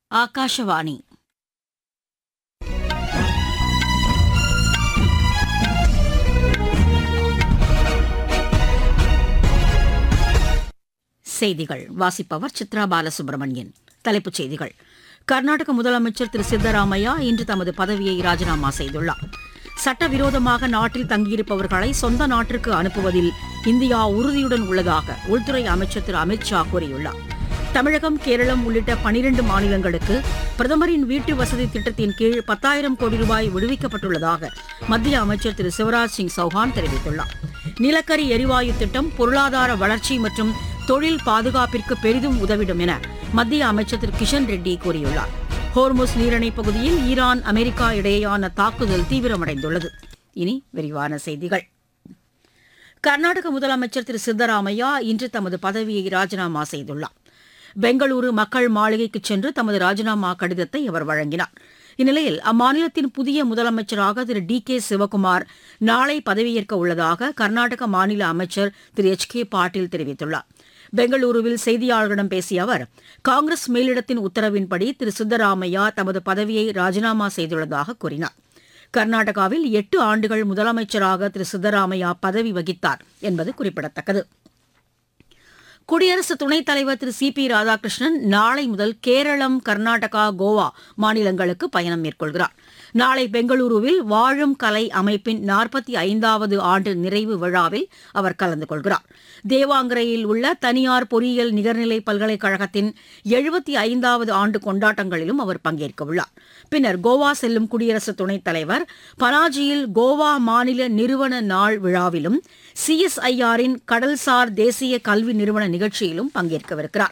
ఆకాశవాణి செய்திகள் வாசிப்பவர் சித்ரா பாலசுப்ரமணியன் தலைப்புச் செய்திகள் கர்நாடக முதலமைச்சர் திரு சித்தராமையா இன்று தமது பதவியை ராஜினாமா செய்துள்ளார் சட்டவிரோதமாக நாட்டில் தங்கியிருப்பவர்களை சொந்த நாட்டிற்கு அனுப்புவதில் இந்தியா உறுதியுடன் உள்ளதாக உள்துறை அமைச்சர் திரு அமித் ஷா கூறியுள்ளார் தமிழகம் கேரளம் உள்ளிட்ட பனிரண்டு மாநிலங்களுக்கு பிரதமரின் வீட்டு வசதி திட்டத்தின் கீழ் பத்தாயிரம் கோடி ரூபாய் விடுவிக்கப்பட்டுள்ளதாக மத்திய அமைச்சர் திரு சிவராஜ் சிங் சௌஹான் தெரிவித்துள்ளார் நிலக்கரி எரிவாயு திட்டம் பொருளாதார வளர்ச்சி மற்றும் தொழில் பாதுகாப்பிற்கு பெரிதும் உதவிடும் என மத்திய அமைச்சர் திரு கிஷன் ரெட்டி கூறியுள்ளார் ஹோர்முஸ் நீரிணைப் பகுதியில் ஈரான் அமெரிக்கா இடையேயான தாக்குதல் தீவிரமடைந்துள்ளது இனி விரிவான செய்திகள் கர்நாடக முதலமைச்சர் திரு சித்தராமையா இன்று தமது பதவியை ராஜினாமா செய்துள்ளார் பெங்களூரு மக்கள் மாளிகைக்கு சென்று தமது ராஜினாமா கடிதத்தை அவர் வழங்கினார் இந்நிலையில் அம்மாநிலத்தின் புதிய முதலமைச்சராக திரு டி கே சிவக்குமார் நாளை பதவியேற்க உள்ளதாக கர்நாடக மாநில அமைச்சர் திரு எச் கே பாட்டீல் தெரிவித்துள்ளார் பெங்களூருவில் செய்தியாளர்களிடம் பேசிய அவர் காங்கிரஸ் மேலிடத்தின் உத்தரவின்படி திரு சித்தராமையா தமது பதவியை ராஜினாமா செய்துள்ளதாக கூறினார் கர்நாடகாவில் எட்டு ஆண்டுகள் முதலமைச்சராக திரு சித்தராமையா பதவி வகித்தார் என்பது குறிப்பிடத்தக்கது குடியரசு துணைத் தலைவர் திரு சி பி ராதாகிருஷ்ணன் நாளை முதல் கேரளம் கர்நாடகா கோவா மாநிலங்களுக்கு பயணம் மேற்கொள்கிறார் நாளை பெங்களூருவில் வாழும் கலை அமைப்பின் நாற்பத்தி ஐந்தாவது ஆண்டு நிறைவு விழாவில் அவர் கலந்து கொள்கிறார் தேவாங்கரையில் உள்ள தனியார் பொறியியல் நிகர்நிலை பல்கலைக்கழகத்தின் எழுபத்தி ஐந்தாவது ஆண்டு கொண்டாட்டங்களிலும் அவர் பங்கேற்க உள்ளார் பின்னர் கோவா செல்லும் குடியரசு துணைத் தலைவர் பனாஜியில் கோவா மாநில நிறுவன நாள் விழாவிலும் சிஎஸ்ஐஆரின் கடல்சார் தேசிய கல்வி நிறுவன நிகழ்ச்சியிலும் பங்கேற்கவிருக்கிறார்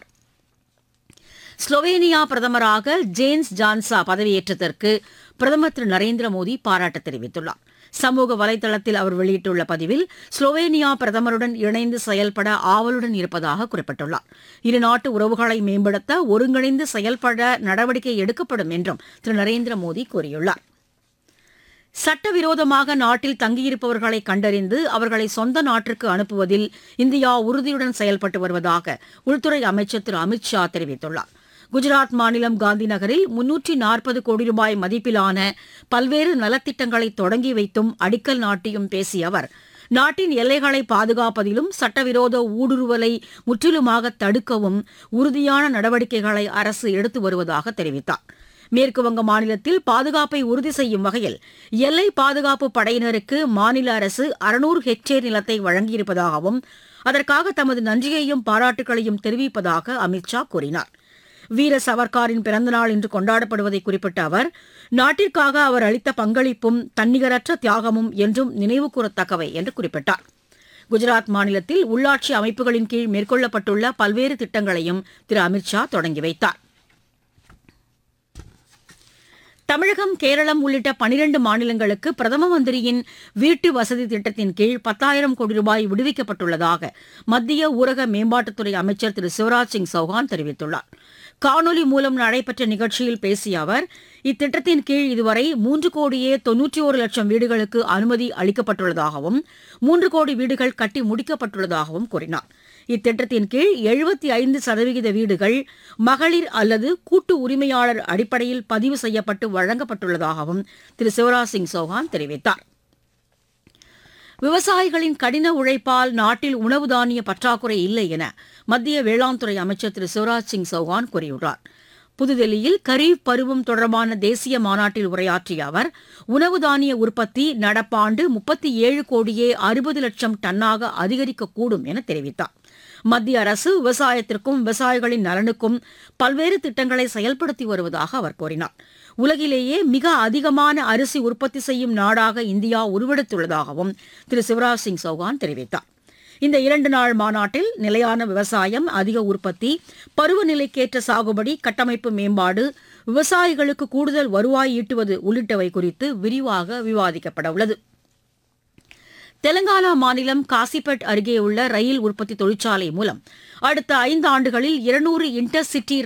ஸ்லோவேனியா பிரதமராக ஜேன்ஸ் ஜான்சா பதவியேற்றதற்கு பிரதமர் திரு நரேந்திர மோடி பாராட்டு தெரிவித்துள்ளார் சமூக வலைதளத்தில் அவர் வெளியிட்டுள்ள பதிவில் ஸ்லோவேனியா பிரதமருடன் இணைந்து செயல்பட ஆவலுடன் இருப்பதாக குறிப்பிட்டுள்ளார் இருநாட்டு உறவுகளை மேம்படுத்த ஒருங்கிணைந்து செயல்பட நடவடிக்கை எடுக்கப்படும் என்றும் திரு நரேந்திர மோடி கூறியுள்ளார் சட்டவிரோதமாக நாட்டில் தங்கியிருப்பவர்களை கண்டறிந்து அவர்களை சொந்த நாட்டிற்கு அனுப்புவதில் இந்தியா உறுதியுடன் செயல்பட்டு வருவதாக உள்துறை அமைச்சர் திரு அமித் ஷா தெரிவித்துள்ளார் குஜராத் மாநிலம் காந்தி நகரில் முன்னூற்றி நாற்பது கோடி ரூபாய் மதிப்பிலான பல்வேறு நலத்திட்டங்களை தொடங்கி வைத்தும் அடிக்கல் நாட்டியும் பேசிய அவர் நாட்டின் எல்லைகளை பாதுகாப்பதிலும் சட்டவிரோத ஊடுருவலை முற்றிலுமாக தடுக்கவும் உறுதியான நடவடிக்கைகளை அரசு எடுத்து வருவதாக தெரிவித்தார் மேற்குவங்க மாநிலத்தில் பாதுகாப்பை உறுதி செய்யும் வகையில் எல்லை பாதுகாப்பு படையினருக்கு மாநில அரசு அறுநூறு ஹெக்டேர் நிலத்தை வழங்கியிருப்பதாகவும் அதற்காக தமது நன்றியையும் பாராட்டுகளையும் தெரிவிப்பதாக அமித் ஷா கூறினார் வீர சவர்காரின் பிறந்தநாள் இன்று கொண்டாடப்படுவதை குறிப்பிட்ட அவர் நாட்டிற்காக அவர் அளித்த பங்களிப்பும் தன்னிகரற்ற தியாகமும் என்றும் நினைவுகூரத்தக்கவை என்று குறிப்பிட்டார் குஜராத் மாநிலத்தில் உள்ளாட்சி அமைப்புகளின் கீழ் மேற்கொள்ளப்பட்டுள்ள பல்வேறு திட்டங்களையும் திரு அமித் ஷா தொடங்கி வைத்தார் தமிழகம் கேரளம் உள்ளிட்ட பனிரண்டு மாநிலங்களுக்கு பிரதம மந்திரியின் வீட்டு வசதி திட்டத்தின் கீழ் பத்தாயிரம் கோடி ரூபாய் விடுவிக்கப்பட்டுள்ளதாக மத்திய ஊரக மேம்பாட்டுத்துறை அமைச்சர் திரு சிவராஜ் சிங் சௌஹான் தெரிவித்துள்ளார் காணொலி மூலம் நடைபெற்ற நிகழ்ச்சியில் பேசிய அவர் இத்திட்டத்தின் கீழ் இதுவரை மூன்று கோடியே தொன்னூற்றி ஒரு லட்சம் வீடுகளுக்கு அனுமதி அளிக்கப்பட்டுள்ளதாகவும் மூன்று கோடி வீடுகள் கட்டி முடிக்கப்பட்டுள்ளதாகவும் கூறினார் இத்திட்டத்தின் கீழ் எழுபத்தி ஐந்து சதவிகித வீடுகள் மகளிர் அல்லது கூட்டு உரிமையாளர் அடிப்படையில் பதிவு செய்யப்பட்டு வழங்கப்பட்டுள்ளதாகவும் திரு சிவராஜ் சிங் சௌஹான் தெரிவித்தார் விவசாயிகளின் கடின உழைப்பால் நாட்டில் உணவு தானிய பற்றாக்குறை இல்லை என மத்திய வேளாண் துறை அமைச்சர் திரு சிவராஜ் சிங் சௌஹான் கூறியுள்ளார் புதுதில்லியில் கரீப் பருவம் தொடர்பான தேசிய மாநாட்டில் உரையாற்றிய அவர் உணவு தானிய உற்பத்தி நடப்பாண்டு முப்பத்தி ஏழு கோடியே அறுபது லட்சம் டன்னாக அதிகரிக்கக்கூடும் என தெரிவித்தார் மத்திய அரசு விவசாயத்திற்கும் விவசாயிகளின் நலனுக்கும் பல்வேறு திட்டங்களை செயல்படுத்தி வருவதாக அவர் கூறினார் உலகிலேயே மிக அதிகமான அரிசி உற்பத்தி செய்யும் நாடாக இந்தியா உருவெடுத்துள்ளதாகவும் திரு சிவராஜ் சிங் சௌகான் தெரிவித்தார் இந்த இரண்டு நாள் மாநாட்டில் நிலையான விவசாயம் அதிக உற்பத்தி பருவநிலைக்கேற்ற சாகுபடி கட்டமைப்பு மேம்பாடு விவசாயிகளுக்கு கூடுதல் வருவாய் ஈட்டுவது உள்ளிட்டவை குறித்து விரிவாக விவாதிக்கப்பட உள்ளது தெலங்கானா மாநிலம் காசிபட் அருகே உள்ள ரயில் உற்பத்தி தொழிற்சாலை மூலம் அடுத்த ஐந்து ஆண்டுகளில் இருநூறு இன்டர் சிட்டி